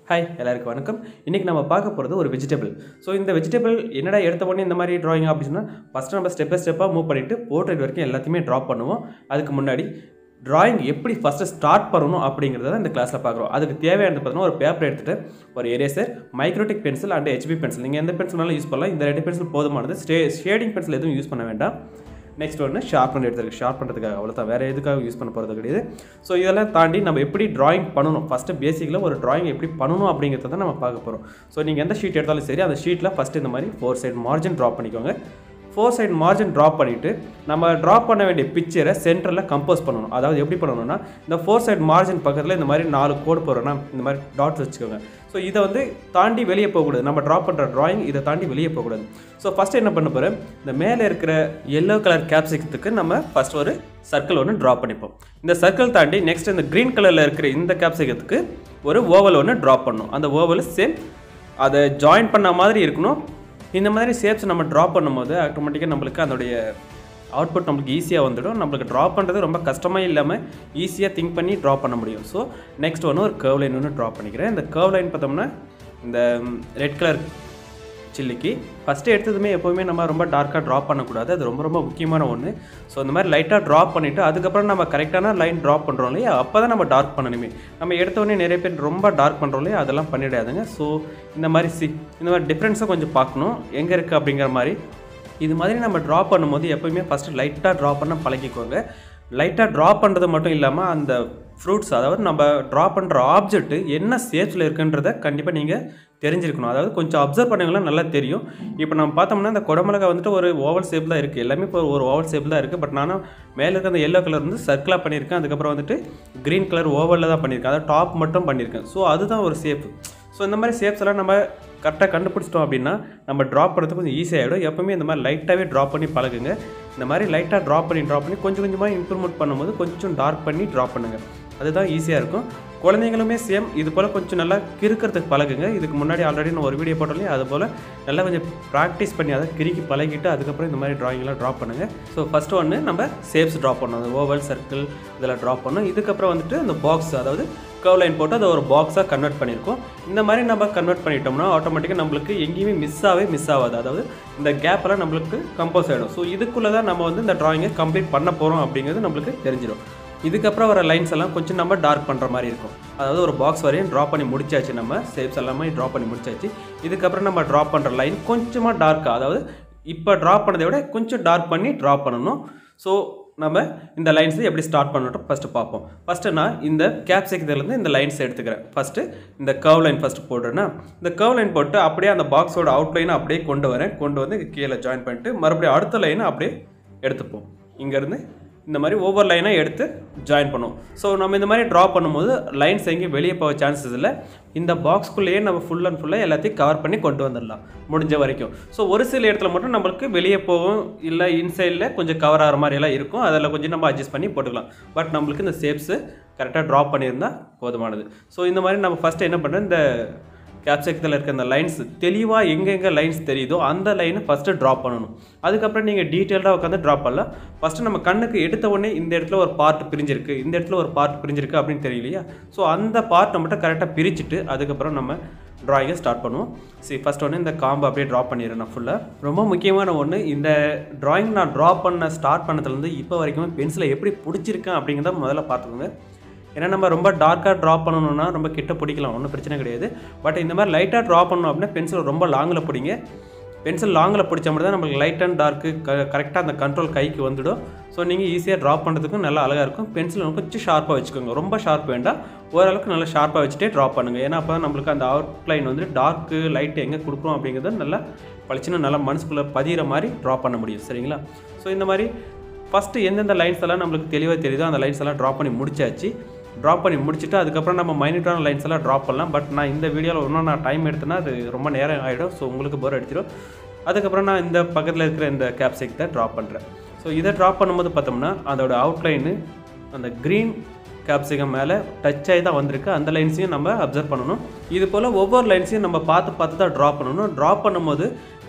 hi எல்லாருக்கும் வணக்கம் இன்றைக்கி நம்ம பார்க்க போகிறது ஒரு வெஜிடபிள் ஸோ இந்த வெஜிடபிள் என்னடா எடுத்த உடனே இந்த மாதிரி ட்ராயிங் அப்படின்னா ஃபஸ்ட்டு நம்ம ஸ்டெப் பை ஸ்டெப்பாக மூவ் பண்ணிவிட்டு போர்ட்ரேட் வரைக்கும் எல்லாத்தையுமே ட்ரா பண்ணுவோம் அதுக்கு முன்னாடி டிராயிங் எப்படி ஃபஸ்ட்டு ஸ்டார்ட் பண்ணணும் அப்படிங்கிறத தான் இந்த கிளாஸில் பார்க்குறோம் அதுக்கு தேவையானது பார்த்தீங்கன்னா ஒரு பேப்பர் எடுத்துகிட்டு ஒரு eraser microtip pencil and HB pencil நீங்கள் எந்த பென்சில் வேணாலும் யூஸ் பண்ணலாம் இந்த ரெண்டு பென்சில் போதுமானது ஸ்டே ஷேடிங் பென்சில் எதுவும் யூஸ் பண்ண வேண்டாம் நெக்ஸ்ட் ஒன்று ஷார்ப்னர் எடுத்துருக்கு ஷார்ப் பண்ணுறதுக்காக அவ்வளோதான் வேறு எதுக்காக யூஸ் பண்ண போகிறது கிடையாது ஸோ இதெல்லாம் தாண்டி நம்ம எப்படி டிராயிங் பண்ணணும் ஃபஸ்ட்டு பேசிக்கில் ஒரு டிராயிங் எப்படி பண்ணணும் அப்படிங்கிறத தான் நம்ம பார்க்க போகிறோம் ஸோ நீங்கள் எந்த ஷீட் எடுத்தாலும் சரி அந்த ஷீட்டில் ஃபஸ்ட்டு இந்த மாதிரி ஃபோர் சைடு மார்ஜின் ட்ரா பண்ணிக்கோங்க ஃபோர் சைடு மார்ஜின் ட்ரா பண்ணிவிட்டு நம்ம ட்ரா பண்ண வேண்டிய பிக்சரை சென்டரில் கம்போஸ் பண்ணணும் அதாவது எப்படி பண்ணணும்னா இந்த ஃபோர் சைடு மார்ஜின் பக்கத்தில் இந்த மாதிரி நாலு கோடு போடுறோன்னா இந்த மாதிரி டாட்ஸ் வச்சுக்கோங்க ஸோ இதை வந்து தாண்டி வெளியே போகக்கூடாது நம்ம ட்ரா பண்ணுற டிராயிங் இதை தாண்டி வெளியே போகக்கூடாது ஸோ ஃபஸ்ட்டு என்ன பண்ண போகிறேன் இந்த மேலே இருக்கிற எல்லோ கலர் கேப்சிகத்துக்கு நம்ம ஃபஸ்ட் ஒரு சர்க்கிள் ஒன்று ட்ரா பண்ணிப்போம் இந்த சர்க்கிள் தாண்டி நெக்ஸ்ட் இந்த க்ரீன் கலரில் இருக்கிற இந்த கேப்சிகத்துக்கு ஒரு ஓவல் ஒன்று ட்ரா பண்ணணும் அந்த ஓவல் சேம் அதை ஜாயின் பண்ண மாதிரி இருக்கணும் இந்த மாதிரி ஷேப்ஸ் நம்ம ட்ரா பண்ணும்போது ஆட்டோமேட்டிக்காக நம்மளுக்கு அதோடைய அவுட்புட் நம்மளுக்கு ஈஸியாக வந்துடும் நம்மளுக்கு ட்ரா பண்ணுறது ரொம்ப கஷ்டமாக இல்லாமல் ஈஸியாக திங்க் பண்ணி ட்ரா பண்ண முடியும் ஸோ நெக்ஸ்ட் ஒன்று ஒரு கர்வ் லைன் ஒன்று ட்ரா பண்ணிக்கிறேன் இந்த கர்வ் லைன் பார்த்தோம்னா இந்த ரெட் கலர் சில்லிக்கு ஃபஸ்ட்டு எடுத்ததுமே எப்போவுமே நம்ம ரொம்ப டார்க்காக ட்ரா பண்ணக்கூடாது அது ரொம்ப ரொம்ப முக்கியமான ஒன்று ஸோ இந்த மாதிரி லைட்டாக ட்ரா பண்ணிவிட்டு அதுக்கப்புறம் நம்ம கரெக்டான லைன் ட்ரா பண்ணுறோம் இல்லையா அப்போ தான் நம்ம டார்க் பண்ணணுமே நம்ம எடுத்தோடனே நிறைய பேர் ரொம்ப டார்க் பண்ணுறோம் இல்லையா அதெல்லாம் பண்ணிடாதுங்க ஸோ இந்த மாதிரி சி இந்த மாதிரி டிஃப்ரென்ஸை கொஞ்சம் பார்க்கணும் எங்கே இருக்குது அப்படிங்கிற மாதிரி இது மாதிரி நம்ம ட்ரா பண்ணும்போது எப்போயுமே ஃபஸ்ட்டு லைட்டாக ட்ரா பண்ண பழகிக்கோங்க லைட்டாக ட்ரா பண்ணுறது மட்டும் இல்லாமல் அந்த ஃப்ரூட்ஸ் அதாவது நம்ம ட்ரா பண்ணுற ஆப்ஜெக்ட் என்ன ஷேப்ஸில் இருக்குன்றதை கண்டிப்பாக நீங்கள் தெரிஞ்சிருக்கணும் அதாவது கொஞ்சம் அப்சர்வ் பண்ணீங்கன்னா நல்லா தெரியும் இப்போ நம்ம பார்த்தோம்னா இந்த குடமிளகா வந்துட்டு ஒரு ஓவல் ஷேப் தான் இருக்குது எல்லாமே இப்போ ஒரு ஓவல் ஷேப் தான் இருக்குது பட் நானும் மேலே இருக்க அந்த எல்லோ கலர் வந்து சர்க்கிளாக பண்ணியிருக்கேன் அதுக்கப்புறம் வந்துட்டு க்ரீன் கலர் ஓவலில் தான் பண்ணியிருக்கேன் அதாவது டாப் மட்டும் பண்ணியிருக்கேன் ஸோ அதுதான் ஒரு ஷேப் ஸோ இந்த மாதிரி ஷேப்ஸ் எல்லாம் நம்ம கரெக்டாக கண்டுபிடிச்சிட்டோம் அப்படின்னா நம்ம ட்ரா பண்ணுறதுக்கு கொஞ்சம் ஈஸியாகிடும் எப்பவுமே இந்த மாதிரி லைட்டாகவே ட்ரா பண்ணி பழகுங்க இந்த மாதிரி லைட்டாக ட்ரா பண்ணி ட்ரா பண்ணி கொஞ்சம் கொஞ்சமாக இம்ப்ரூவ்மெண்ட் பண்ணும்போது கொஞ்சம் டார்க் பண்ணி ட்ரா பண்ணுங்கள் அதுதான் ஈஸியாக இருக்கும் குழந்தைங்களுமே சேம் இது போல் கொஞ்சம் நல்லா கிறுக்கிறதுக்கு பழகுங்க இதுக்கு முன்னாடி ஆல்ரெடி நான் ஒரு வீடியோ போட்டோம்லையே அது போல் நல்லா கொஞ்சம் ப்ராக்டிஸ் பண்ணி அதை கிறுக்கி பழகிட்டு அதுக்கப்புறம் இந்த மாதிரி ட்ராயிங்லாம் ட்ரா பண்ணுங்கள் ஸோ ஃபஸ்ட்டு ஒன்று நம்ம ஷேப்ஸ் ட்ரா பண்ணணும் அந்த ஓவல் சர்க்கிள் இதெல்லாம் ட்ரா பண்ணணும் இதுக்கப்புறம் வந்துட்டு அந்த பாக்ஸ் அதாவது கர்வ் லைன் போட்டு அதை ஒரு பாக்ஸாக கன்வெர்ட் பண்ணியிருக்கோம் இந்த மாதிரி நம்ம கன்வெர்ட் பண்ணிட்டோம்னா ஆட்டோமேட்டிக்காக நம்மளுக்கு எங்கேயுமே மிஸ் ஆகவே மிஸ் ஆகாது அதாவது இந்த கேப்பெல்லாம் நம்மளுக்கு கம்போஸ் ஆகிடும் ஸோ இதுக்குள்ளே தான் நம்ம வந்து இந்த ட்ராயிங்கை கம்ப்ளீட் பண்ண போகிறோம் அப்படிங்கிறது நம்மளுக்கு தெரிஞ்சிடும் இதுக்கப்புறம் வர லைன்ஸ் எல்லாம் கொஞ்சம் நம்ம டார்க் பண்ணுற மாதிரி இருக்கும் அதாவது ஒரு பாக்ஸ் வரையும் ட்ரா பண்ணி முடிச்சாச்சு நம்ம ஷேப்ஸ் எல்லாமே ட்ரா பண்ணி முடிச்சாச்சு இதுக்கப்புறம் நம்ம ட்ரா பண்ணுற லைன் கொஞ்சமாக டார்க்காக அதாவது இப்போ ட்ரா பண்ணதை விட கொஞ்சம் டார்க் பண்ணி ட்ரா பண்ணணும் ஸோ நம்ம இந்த லைன்ஸை எப்படி ஸ்டார்ட் பண்ணட்டும் ஃபஸ்ட்டு பார்ப்போம் ஃபஸ்ட்டு நான் இந்த கேப்சிக்லேருந்து இந்த லைன்ஸ் எடுத்துக்கிறேன் ஃபஸ்ட்டு இந்த கர்வ் லைன் ஃபஸ்ட்டு போடுறேன்னா இந்த கர்வ் லைன் போட்டு அப்படியே அந்த பாக்ஸோட அவுட்லைனை அப்படியே கொண்டு வரேன் கொண்டு வந்து கீழே ஜாயின் பண்ணிட்டு மறுபடியும் அடுத்த லைனை அப்படியே எடுத்துப்போம் இங்கேருந்து இந்த மாதிரி ஒவ்வொரு லைனாக எடுத்து ஜாயின் பண்ணுவோம் ஸோ நம்ம இந்த மாதிரி ட்ரா பண்ணும்போது லைன்ஸ் எங்கேயும் வெளியே போக சான்சஸ் இல்லை இந்த பாக்ஸ்குள்ளேயே நம்ம ஃபுல் அண்ட் ஃபுல்லாக எல்லாத்தையும் கவர் பண்ணி கொண்டு வந்துடலாம் முடிஞ்ச வரைக்கும் ஸோ ஒரு சில இடத்துல மட்டும் நம்மளுக்கு வெளியே போகும் இல்லை இன்சைடில் கொஞ்சம் கவர் ஆகிற மாதிரி எல்லாம் இருக்கும் அதில் கொஞ்சம் நம்ம அட்ஜஸ்ட் பண்ணி போட்டுக்கலாம் பட் நம்மளுக்கு இந்த ஷேப்ஸு கரெக்டாக ட்ரா பண்ணியிருந்தால் போதுமானது ஸோ இந்த மாதிரி நம்ம ஃபஸ்ட்டு என்ன பண்ணுறோம் இந்த கேப்செக்டில் இருக்க அந்த லைன்ஸ் தெளிவாக எங்கெங்கே லைன்ஸ் தெரியுதோ அந்த லைனை ஃபஸ்ட்டு ட்ரா பண்ணணும் அதுக்கப்புறம் நீங்கள் டீட்டெயில்டாக உட்காந்து ட்ரா பண்ணலாம் ஃபஸ்ட்டு நம்ம கண்ணுக்கு எடுத்த உடனே இந்த இடத்துல ஒரு பார்ட் பிரிஞ்சிருக்கு இந்த இடத்துல ஒரு பார்ட் பிரிஞ்சிருக்கு அப்படின்னு தெரியலையா ஸோ அந்த பார்ட்டை மட்டும் கரெக்டாக பிரிச்சுட்டு அதுக்கப்புறம் நம்ம ட்ராயிங்கை ஸ்டார்ட் பண்ணுவோம் சரி ஃபஸ்ட் ஒன்று இந்த காம்பை அப்படியே ட்ரா பண்ணிடுறேன் நான் ஃபுல்லாக ரொம்ப முக்கியமான ஒன்று இந்த ட்ராயிங் நான் ட்ரா பண்ண ஸ்டார்ட் பண்ணதுலேருந்து இப்போ வரைக்கும் பென்சிலை எப்படி பிடிச்சிருக்கேன் அப்படிங்கிறத முதல்ல பார்த்துக்கோங்க ஏன்னா நம்ம ரொம்ப டார்க்காக ட்ரா பண்ணணும்னா ரொம்ப கிட்ட பிடிக்கலாம் ஒன்றும் பிரச்சனை கிடையாது பட் இந்த மாதிரி லைட்டாக ட்ரா பண்ணணும் அப்படின்னா பென்சில் ரொம்ப லாங்கில் பிடிங்க பென்சில் லாங்கில் பிடிச்ச மட்டும் தான் நம்மளுக்கு லைட் அண்ட் டார்க்கு க கரெக்டாக அந்த கண்ட்ரோல் கைக்கு வந்துடும் ஸோ நீங்கள் ஈஸியாக ட்ரா பண்ணுறதுக்கும் நல்லா அழகாக இருக்கும் பென்சில் கொஞ்சம் ஷார்ப்பாக வச்சுக்கோங்க ரொம்ப ஷார்ப் வேண்டாம் ஓரளவுக்கு நல்லா ஷார்ப்பாக வச்சுட்டே ட்ரா பண்ணுங்கள் ஏன்னா அப்போ தான் நம்மளுக்கு அந்த அவுட்லைன் வந்து டார்க்கு லைட்டு எங்கே கொடுக்குறோம் அப்படிங்கிறத நல்லா பளிச்சுன்னு நல்லா மனசுக்குள்ளே பதிகிற மாதிரி ட்ரா பண்ண முடியும் சரிங்களா ஸோ இந்த மாதிரி ஃபஸ்ட்டு எந்தெந்த லைன்ஸ் எல்லாம் நம்மளுக்கு தெளிவாக தெரியுதோ அந்த லைன்ஸ் எல்லாம் ட்ரா பண்ணி முடிச்சாச்சு ட்ரா பண்ணி முடிச்சுட்டு அதுக்கப்புறம் நம்ம மைனியூட்டான லைன்ஸ் எல்லாம் ட்ரா பண்ணலாம் பட் நான் இந்த வீடியோவில் இன்னும் நான் டைம் எடுத்தேன்னா அது ரொம்ப நேரம் ஆகிடும் ஸோ உங்களுக்கு போர் அடிச்சிடும் அதுக்கப்புறம் நான் இந்த பக்கத்தில் இருக்கிற இந்த கேப்சிக் தான் ட்ரா பண்ணுறேன் ஸோ இதை ட்ரா பண்ணும்போது பார்த்தோம்னா அதோட அவுட்லைனு அந்த க்ரீன் கேப்சிகம் மேலே டச் ஆகி தான் வந்திருக்கு அந்த லைன்ஸையும் நம்ம அப்சர்வ் பண்ணணும் இது போல் ஒவ்வொரு லைன்ஸையும் நம்ம பார்த்து பார்த்து தான் ட்ரா பண்ணணும் ட்ரா பண்ணும்போது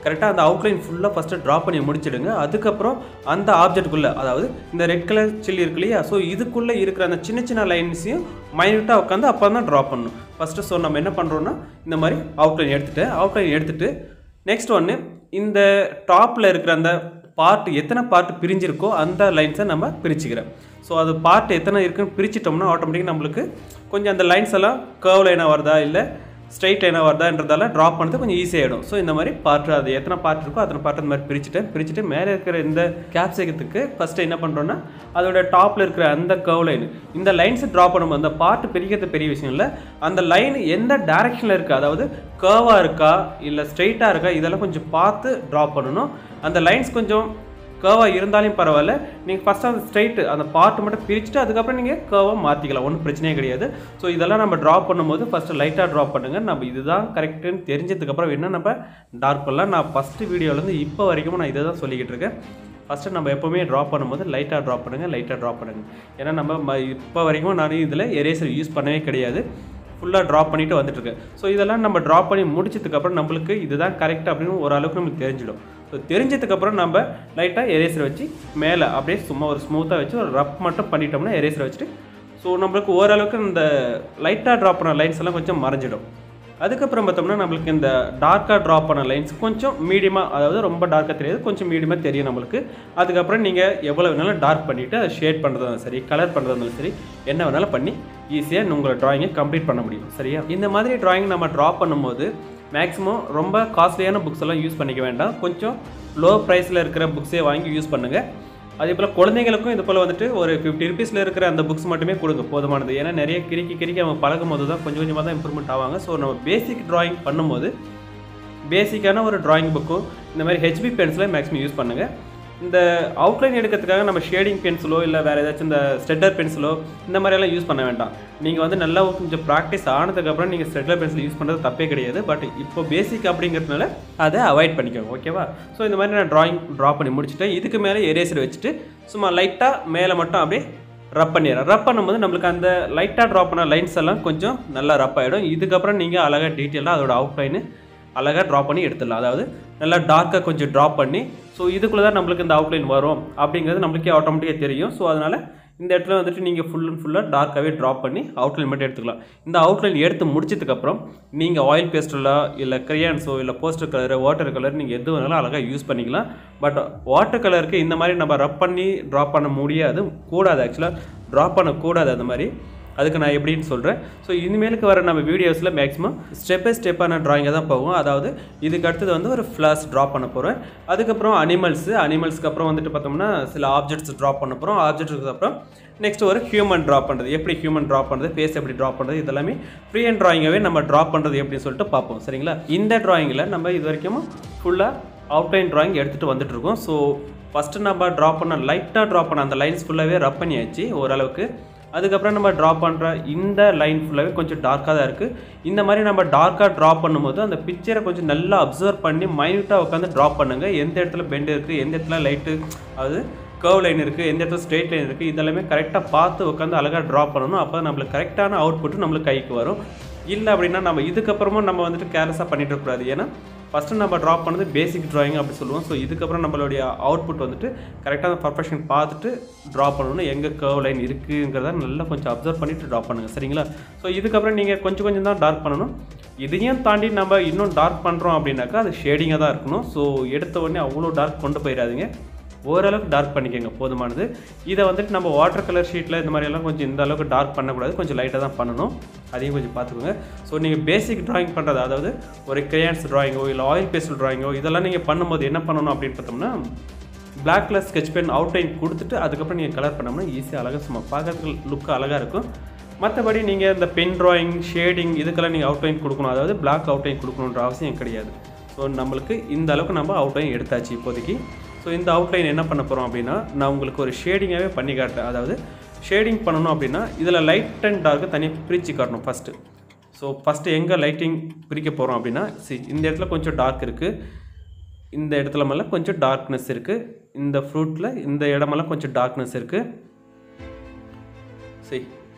கரெக்டாக அந்த அவுட்லைன் ஃபுல்லாக ஃபஸ்ட்டு ட்ரா பண்ணி முடிச்சிடுங்க அதுக்கப்புறம் அந்த ஆப்ஜெக்ட்டுக்குள்ளே அதாவது இந்த ரெட் கலர் சில்லி இருக்கு இல்லையா ஸோ இதுக்குள்ளே இருக்கிற அந்த சின்ன சின்ன லைன்ஸையும் மைன்யூட்டாக உட்காந்து அப்போ தான் ட்ரா பண்ணணும் ஃபஸ்ட்டு ஸோ நம்ம என்ன பண்ணுறோன்னா இந்த மாதிரி அவுட்லைன் எடுத்துகிட்டு அவுட்லைன் எடுத்துகிட்டு நெக்ஸ்ட் ஒன்று இந்த டாப்பில் இருக்கிற அந்த பார்ட் எத்தனை பார்ட் பிரிஞ்சிருக்கோ அந்த லைன்ஸை நம்ம பிரிச்சுக்கிறோம் ஸோ அது பார்ட் எத்தனை இருக்குன்னு பிரிச்சிட்டோம்னா ஆட்டோமேட்டிக்காக நம்மளுக்கு கொஞ்சம் அந்த லைன்ஸ் எல்லாம் கர்வ் லைனாக வருதா இல்லை ஸ்ட்ரைட் லைனாக வருதான்றதால ட்ராப் பண்ணுறது கொஞ்சம் ஈஸியாகிடும் ஸோ இந்த மாதிரி பார்ட் அது எத்தனை பார்ட் இருக்கோ அத்தனை பார்ட் அந்த மாதிரி பிரிச்சுட்டேன் பிரிச்சுட்டு மேலே இருக்கிற இந்த கேப்சிகத்துக்கு ஃபஸ்ட்டு என்ன பண்ணுறோன்னா அதோட டாப்பில் இருக்கிற அந்த கர்வ் லைன் இந்த லைன்ஸை ட்ரா பண்ணும்போது அந்த பார்ட் பிரிக்கிறது பெரிய விஷயம் இல்லை அந்த லைன் எந்த டைரக்ஷனில் இருக்குது அதாவது கர்வாக இருக்கா இல்லை ஸ்ட்ரைட்டாக இருக்கா இதெல்லாம் கொஞ்சம் பார்த்து ட்ரா பண்ணணும் அந்த லைன்ஸ் கொஞ்சம் கர்வாக இருந்தாலும் பரவாயில்ல நீங்கள் ஃபஸ்ட் அந்த ஸ்ட்ரைட்டு அந்த பார்ட் மட்டும் பிரிச்சுட்டு அதுக்கப்புறம் நீங்கள் கர்வாக மாற்றிக்கலாம் ஒன்றும் பிரச்சனையே கிடையாது ஸோ இதெல்லாம் நம்ம ட்ரா பண்ணும்போது ஃபஸ்ட்டு லைட்டாக ட்ரா பண்ணுங்கள் நம்ம இதுதான் கரெக்டுன்னு தெரிஞ்சதுக்கப்புறம் என்ன நம்ம டார்க் பண்ணலாம் நான் ஃபஸ்ட்டு வீடியோலேருந்து இப்போ வரைக்கும் நான் இதை தான் சொல்லிக்கிட்டு இருக்கேன் ஃபஸ்ட்டு நம்ம எப்போவுமே ட்ரா பண்ணும்போது லைட்டாக ட்ரா பண்ணுங்கள் லைட்டாக ட்ரா பண்ணுங்கள் ஏன்னா நம்ம ம- இப்போ வரைக்கும் நான் இதில் எரேசர் யூஸ் பண்ணவே கிடையாது ஃபுல்லாக ட்ரா பண்ணிட்டு வந்துட்டு இருக்கேன் ஸோ இதெல்லாம் நம்ம ட்ரா பண்ணி முடிச்சதுக்கப்புறம் நம்மளுக்கு இதுதான் கரெக்ட் அப்படின்னு ஓரளவுக்கு நம்மளுக்கு தெரிஞ்சிடும் ஸோ தெரிஞ்சதுக்கப்புறம் நம்ம லைட்டாக எரேசர் வச்சு மேலே அப்படியே சும்மா ஒரு ஸ்மூத்தாக வச்சு ஒரு ரப் மட்டும் பண்ணிட்டோம்னா எரேசர் வச்சுட்டு ஸோ நம்மளுக்கு ஓரளவுக்கு இந்த லைட்டாக ட்ரா பண்ண லைன்ஸ் எல்லாம் கொஞ்சம் மறைஞ்சிடும் அதுக்கப்புறம் பார்த்தோம்னா நம்மளுக்கு இந்த டார்க்காக ட்ரா பண்ண லைன்ஸ் கொஞ்சம் மீடியமாக அதாவது ரொம்ப டார்க்காக தெரியாது கொஞ்சம் மீடியமாக தெரியும் நம்மளுக்கு அதுக்கப்புறம் நீங்கள் எவ்வளோ வேணாலும் டார்க் பண்ணிவிட்டு அதை ஷேட் பண்ணுறதா இருந்தாலும் சரி கலர் பண்ணுறதா இருந்தாலும் சரி என்ன வேணாலும் பண்ணி ஈஸியாக உங்களோட ட்ராயிங்கை கம்ப்ளீட் பண்ண முடியும் சரியா இந்த மாதிரி ட்ராயிங் நம்ம ட்ரா பண்ணும்போது மேக்ஸிமம் ரொம்ப காஸ்ட்லியான புக்ஸ் எல்லாம் யூஸ் பண்ணிக்க வேண்டாம் கொஞ்சம் லோ ப்ரைஸில் இருக்கிற புக்ஸே வாங்கி யூஸ் பண்ணுங்கள் அதே போல் குழந்தைங்களுக்கும் இது போல் வந்துட்டு ஒரு ஃபிஃப்டி ருபீஸில் இருக்கிற அந்த புக்ஸ் மட்டுமே கொடுங்க போதுமானது ஏன்னா நிறைய கிறுக்கி கிறுக்கி அவங்க பழகும் போது தான் கொஞ்சம் கொஞ்சமாக தான் இம்ப்ரூவ்மெண்ட் ஆவாங்க ஸோ நம்ம பேசிக் டிராயிங் பண்ணும்போது பேசிக்கான ஒரு டிராயிங் புக்கும் இந்த மாதிரி ஹெச்பி பென்சிலை மேக்ஸிமம் யூஸ் பண்ணுங்கள் இந்த அவுட்லைன் எடுக்கிறதுக்காக நம்ம ஷேடிங் பென்சிலோ இல்லை வேறு ஏதாச்சும் இந்த ஸ்டெட்டர் பென்சிலோ இந்த மாதிரியெல்லாம் யூஸ் பண்ண வேண்டாம் நீங்கள் வந்து நல்லா கொஞ்சம் ப்ராக்டிஸ் ஆனதுக்கப்புறம் நீங்கள் ஸ்டெட்லர் பென்சில் யூஸ் பண்ணுறது தப்பே கிடையாது பட் இப்போ பேசிக் அப்படிங்கிறதுனால அதை அவாய்ட் பண்ணிக்கோங்க ஓகேவா ஸோ இந்த மாதிரி நான் டிராயிங் ட்ரா பண்ணி முடிச்சுட்டேன் இதுக்கு மேலே எரேசர் வச்சுட்டு சும்மா லைட்டாக மேலே மட்டும் அப்படியே ரப் பண்ணிடுறேன் ரப் பண்ணும்போது நம்மளுக்கு அந்த லைட்டாக ட்ரா பண்ண லைன்ஸ் எல்லாம் கொஞ்சம் நல்லா ரப் ஆகிடும் இதுக்கப்புறம் நீங்கள் அழகாக டீட்டெயிலாக அதோட அவுட்லைனு அழகாக ட்ரா பண்ணி எடுத்துடலாம் அதாவது நல்லா டார்க்காக கொஞ்சம் ட்ரா பண்ணி ஸோ இதுக்குள்ளே தான் நம்மளுக்கு இந்த அவுட்லைன் வரும் அப்படிங்கிறது நம்மளுக்கே ஆட்டோமேட்டிக்காக தெரியும் ஸோ அதனால் இந்த இடத்துல வந்துட்டு நீங்கள் ஃபுல் அண்ட் ஃபுல்லாக டார்க்காகவே ட்ரா பண்ணி அவுட்லைன் மட்டும் எடுத்துக்கலாம் இந்த அவுட்லைன் எடுத்து முடிச்சதுக்கப்புறம் நீங்கள் ஆயில் பேஸ்டலோ இல்லை கிரையான்ஸோ இல்லை போஸ்டர் கலர் வாட்டர் கலர் நீங்கள் எது வேணாலும் அழகாக யூஸ் பண்ணிக்கலாம் பட் வாட்டர் கலருக்கு இந்த மாதிரி நம்ம ரப் பண்ணி ட்ரா பண்ண முடியாது கூடாது ஆக்சுவலாக ட்ரா பண்ணக்கூடாது அந்த மாதிரி அதுக்கு நான் எப்படின்னு சொல்கிறேன் ஸோ இனிமேலுக்கு வர நம்ம வீடியோஸில் மேக்ஸிமம் ஸ்டெப் பை ஸ்டெப்பான ட்ராயிங்காக தான் போகும் அதாவது இதுக்கு அடுத்தது வந்து ஒரு ஃப்ளாஷ் ட்ரா பண்ண போகிறேன் அதுக்கப்புறம் அனிமல்ஸு அனிமல்ஸ்க்கு அப்புறம் வந்துட்டு பார்த்தோம்னா சில ஆப்ஜெக்ட்ஸ் ட்ரா பண்ண போகிறோம் ஆப்ஜெக்ட்ஸ்க்கு அப்புறம் நெக்ஸ்ட் ஒரு ஹியூமன் ட்ரா பண்ணுறது எப்படி ஹியூமன் ட்ரா பண்ணுறது ஃபேஸ் எப்படி ட்ரா பண்ணுறது இதெல்லாமே ஃப்ரீ அண்ட் ட்ராயிங்காகவே நம்ம ட்ரா பண்ணுறது எப்படின்னு சொல்லிட்டு பார்ப்போம் சரிங்களா இந்த ட்ராயிங்கில் நம்ம இது வரைக்கும் ஃபுல்லாக அவுட்லைன் ட்ராயிங் எடுத்துகிட்டு வந்துட்டு இருக்கோம் ஸோ ஃபஸ்ட்டு நம்ம ட்ரா பண்ண லைட்டாக ட்ரா பண்ண அந்த லைன்ஸ் ஃபுல்லாகவே ரப் பண்ணியாச்சு ஓரளவுக்கு அதுக்கப்புறம் நம்ம ட்ரா பண்ணுற இந்த லைன் ஃபுல்லாகவே கொஞ்சம் டார்க்காக தான் இருக்குது இந்த மாதிரி நம்ம டார்க்காக ட்ரா பண்ணும்போது அந்த பிக்சரை கொஞ்சம் நல்லா அப்சர்வ் பண்ணி மைன்யூட்டாக உட்காந்து ட்ரா பண்ணுங்கள் எந்த இடத்துல பெண்ட் இருக்குது எந்த இடத்துல லைட்டு அதாவது கர்வ் லைன் இருக்குது எந்த இடத்துல ஸ்ட்ரெயிட் லைன் இருக்குது இதெல்லாமே கரெக்டாக பார்த்து உட்காந்து அழகாக ட்ரா பண்ணணும் அப்போ நம்மளுக்கு கரெக்டான அவுட்புட் நம்மளுக்கு கைக்கு வரும் இல்லை அப்படின்னா நம்ம இதுக்கப்புறமும் நம்ம வந்துட்டு கேர்லெஸ்ஸாக பண்ணிட்டு இருக்கக்கூடாது ஏன்னா ஃபஸ்ட்டு நம்ம ட்ரா பண்ணது பேசிக் drawing அப்படி சொல்லுவோம் ஸோ இதுக்கப்புறம் நம்மளுடைய அவுட்புட் வந்துட்டு கரெக்டான பர்ஃபெக்ஷன் பார்த்துட்டு ட்ரா பண்ணணும் எங்கே கர்வ் லைன் இருக்குங்கிறத நல்லா கொஞ்சம் அப்சர்வ் பண்ணிவிட்டு ட்ரா பண்ணுங்கள் சரிங்களா ஸோ இதுக்கப்புறம் நீங்கள் கொஞ்சம் கொஞ்சம் தான் டார்க் பண்ணணும் இதையும் தாண்டி நம்ம இன்னும் டார்க் பண்ணுறோம் அப்படின்னாக்கா அது ஷேடிங்காக தான் இருக்கணும் ஸோ எடுத்த உடனே அவ்வளோ டார்க் கொண்டு போயிடாதீங்க ஓரளவுக்கு டார்க் பண்ணிக்கோங்க போதுமானது இதை வந்துட்டு நம்ம வாட்டர் கலர் ஷீட்டில் இந்த மாதிரியெல்லாம் கொஞ்சம் இந்த அளவுக்கு டார்க் பண்ணக்கூடாது கொஞ்சம் லைட்டாக தான் பண்ணணும் அதையும் கொஞ்சம் பார்த்துக்கோங்க ஸோ நீங்கள் பேசிக் drawing பண்ணுறது அதாவது ஒரு கிரேயான்ஸ் drawing-ஓ இல்லை ஆயில் பேஸ்டல் drawing-ஓ இதெல்லாம் நீங்கள் பண்ணும்போது என்ன பண்ணணும் அப்படின்னு பார்த்தோம்னா black colour sketch pen outline கொடுத்துட்டு அதுக்கப்புறம் நீங்கள் கலர் பண்ணோம்னா ஈஸியாக அழகாக சும்மா பார்க்கறதுக்கு லுக் அழகாக இருக்கும் மற்றபடி நீங்கள் இந்த பென் drawing ஷேடிங் இதுக்கெல்லாம் நீங்கள் அவுட்லைன் கொடுக்கணும் அதாவது black அவுட்லைன் கொடுக்கணுன்ற அவசியம் கிடையாது ஸோ நம்மளுக்கு இந்த அளவுக்கு நம்ம அவுட்லைன் எடுத்தாச்சு இப்போதைக்கு ஸோ இந்த அவுட்லைன் என்ன பண்ண போகிறோம் அப்படின்னா நான் உங்களுக்கு ஒரு ஷேடிங்காகவே பண்ணி காட்டுறேன் அதாவது ஷேடிங் பண்ணணும் அப்படின்னா இதில் லைட் அண்ட் டார்க்கு தனியாக பிரித்து காட்டணும் ஃபஸ்ட்டு ஸோ ஃபஸ்ட்டு எங்கே லைட்டிங் பிரிக்க போகிறோம் அப்படின்னா சி இந்த இடத்துல கொஞ்சம் டார்க் இருக்குது இந்த இடத்துல மேலே கொஞ்சம் டார்க்னஸ் இருக்குது இந்த ஃப்ரூட்டில் இந்த இடமெல்லாம் கொஞ்சம் டார்க்னஸ் இருக்குது சரி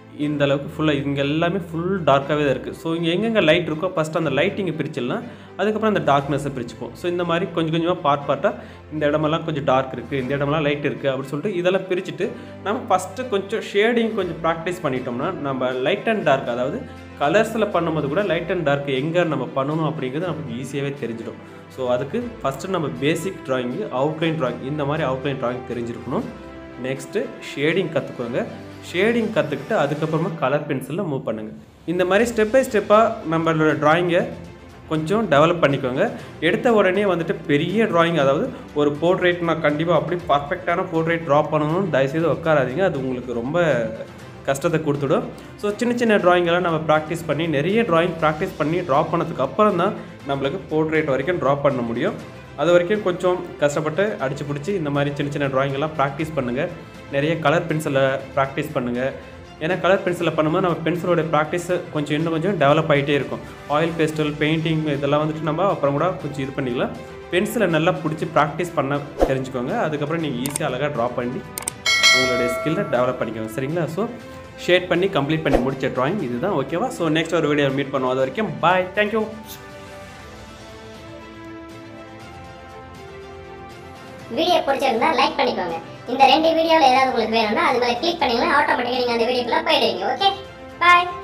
இந்த அளவுக்கு ஃபுல்லாக இங்கே எல்லாமே ஃபுல் டார்க்காகவே தான் இருக்குது ஸோ இங்கே எங்கெங்கே லைட் இருக்கோ ஃபஸ்ட் அந்த லைட்டிங்கை பிரிச்சிடலாம் அதுக்கப்புறம் அந்த டார்க்னஸை பிரிச்சுப்போம் ஸோ இந்த மாதிரி கொஞ்சம் கொஞ்சமாக பார்ட் பார்ட்டாக இந்த இடமெல்லாம் கொஞ்சம் டார்க் இருக்குது இந்த இடமெல்லாம் லைட் இருக்குது அப்படின்னு சொல்லிட்டு இதெல்லாம் பிரிச்சுட்டு நம்ம ஃபஸ்ட்டு கொஞ்சம் ஷேடிங் கொஞ்சம் ப்ராக்டிஸ் பண்ணிட்டோம்னா நம்ம லைட் அண்ட் டார்க் அதாவது கலர்ஸில் பண்ணும்போது கூட லைட் அண்ட் டார்க் எங்கே நம்ம பண்ணணும் அப்படிங்கிறது நமக்கு ஈஸியாகவே தெரிஞ்சிடும் ஸோ அதுக்கு ஃபஸ்ட்டு நம்ம பேசிக் ட்ராயிங்கு அவுட்லைன் ட்ராயிங் இந்த மாதிரி அவுட்லைன் ட்ராயிங் தெரிஞ்சிருக்கணும் நெக்ஸ்ட்டு ஷேடிங் கற்றுக்கோங்க ஷேடிங் கற்றுக்கிட்டு அதுக்கப்புறமா கலர் பென்சிலில் மூவ் பண்ணுங்கள் இந்த மாதிரி ஸ்டெப் பை ஸ்டெப்பாக நம்மளோட ட்ராயிங்கை கொஞ்சம் டெவலப் பண்ணிக்கோங்க எடுத்த உடனே வந்துட்டு பெரிய டிராயிங் அதாவது ஒரு போர்ட்ரேட் நான் கண்டிப்பாக அப்படி பர்ஃபெக்டான போர்ட்ரேட் ட்ரா பண்ணணும்னு தயவுசெய்து உட்காராதீங்க அது உங்களுக்கு ரொம்ப கஷ்டத்தை கொடுத்துடும் ஸோ சின்ன சின்ன டிராயிங்கெல்லாம் நம்ம ப்ராக்டிஸ் பண்ணி நிறைய டிராயிங் ப்ராக்டிஸ் பண்ணி ட்ரா பண்ணதுக்கு அப்புறம் தான் நம்மளுக்கு போர்ட்ரேட் வரைக்கும் ட்ரா பண்ண முடியும் அது வரைக்கும் கொஞ்சம் கஷ்டப்பட்டு அடிச்சு பிடிச்சி இந்த மாதிரி சின்ன சின்ன drawing எல்லாம் ப்ராக்டிஸ் பண்ணுங்கள் நிறைய கலர் பென்சிலை ப்ராக்டிஸ் பண்ணுங்கள் ஏன்னா கலர் பென்சிலில் பண்ணும்போது நம்ம பென்சிலோட ப்ராக்டிஸ் கொஞ்சம் இன்னும் கொஞ்சம் டெவலப் ஆகிட்டே இருக்கும் ஆயில் பேஸ்டல் பெயிண்டிங் இதெல்லாம் வந்துட்டு நம்ம அப்புறம் கூட கொஞ்சம் இது பண்ணிக்கலாம் பென்சிலை நல்லா பிடிச்சி ப்ராக்டிஸ் பண்ண தெரிஞ்சுக்கோங்க அதுக்கப்புறம் நீங்கள் ஈஸியாக அழகாக ட்ரா பண்ணி உங்களுடைய ஸ்கில்லை டெவலப் பண்ணிக்கோங்க சரிங்களா ஸோ ஷேட் பண்ணி கம்ப்ளீட் பண்ணி முடிச்ச ட்ராயிங் இதுதான் ஓகேவா ஸோ நெக்ஸ்ட் ஒரு வீடியோ மீட் பண்ணுவோம் அது வரைக்கும் பாய் தேங்க்யூ வீடியோ பிடிச்சிருந்தா லைக் பண்ணிக்கோங்க இந்த ரெண்டு வீடியோவில் ஏதாவது உங்களுக்கு வேணும்னா அது மேலே கிளிக் பண்ணீங்கன்னா ஆட்டோமேட்டிக்காக நீங்கள் அந்த வீடியோக்குள்ளே போயிடுவீங்க ஓகே பாய்